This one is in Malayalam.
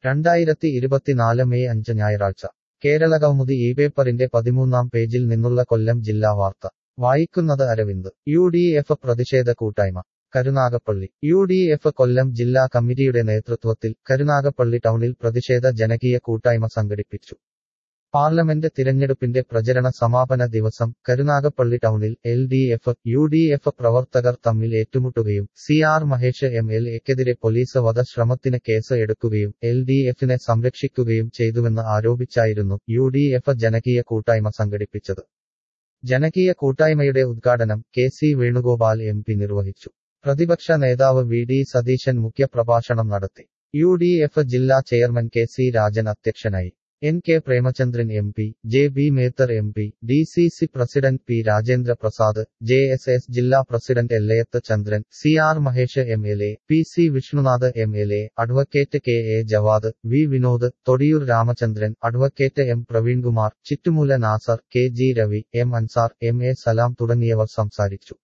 രണ്ടായിരത്തി ഇരുപത്തിനാല് മെയ് അഞ്ച് ഞായറാഴ്ച കേരളകൗമുദി ഈ പേപ്പറിന്റെ പതിമൂന്നാം പേജിൽ നിന്നുള്ള കൊല്ലം ജില്ലാ വാർത്ത വായിക്കുന്നത് അരവിന്ദ് യു ഡി എഫ് പ്രതിഷേധ കൂട്ടായ്മ Karunagappally U D F Kollam ജില്ലാ കമ്മിറ്റിയുടെ നേതൃത്വത്തിൽ കരുനാഗപ്പള്ളി ടൗണിൽ പ്രതിഷേധ ജനകീയ കൂട്ടായ്മ സംഘടിപ്പിച്ചു പാർലമെന്റ് തിരഞ്ഞെടുപ്പിന്റെ പ്രചരണ സമാപന ദിവസം കരുനാഗപ്പള്ളി ടൗണിൽ L D F U D F പ്രവർത്തകർ തമ്മിൽ ഏറ്റുമുട്ടുകയും C R Mahesh M L എക്കെതിരെ പോലീസ് വധശ്രമത്തിന് കേസ് എടുക്കുകയും എൽ ഡി എഫിനെ സംരക്ഷിക്കുകയും ചെയ്തുവെന്ന് ആരോപിച്ചായിരുന്നു യു ഡി എഫ് ജനകീയ കൂട്ടായ്മ സംഘടിപ്പിച്ചത് ജനകീയ കൂട്ടായ്മയുടെ ഉദ്ഘാടനം K C Venugopal M P നിർവഹിച്ചു പ്രതിപക്ഷ നേതാവ് വി ഡി സതീശൻ മുഖ്യപ്രഭാഷണം നടത്തി യു ഡി എഫ് ജില്ലാ ചെയർമാൻ കെ സി രാജൻ അധ്യക്ഷനായി N K Premachandran M P J B Mather M P D C C president P Rajendra Prasad J S S ജില്ലാ president Ellayath Chandran C R Mahesh M L A P C Vishnunath M L A advocate K A Javad V Vinod Thodiyoor Ramachandran advocate M Praveenkumar Chittumoola Nasar K G Ravi M Ansar M A Salam തുടങ്ങിയവർ സംസാരിച്ചു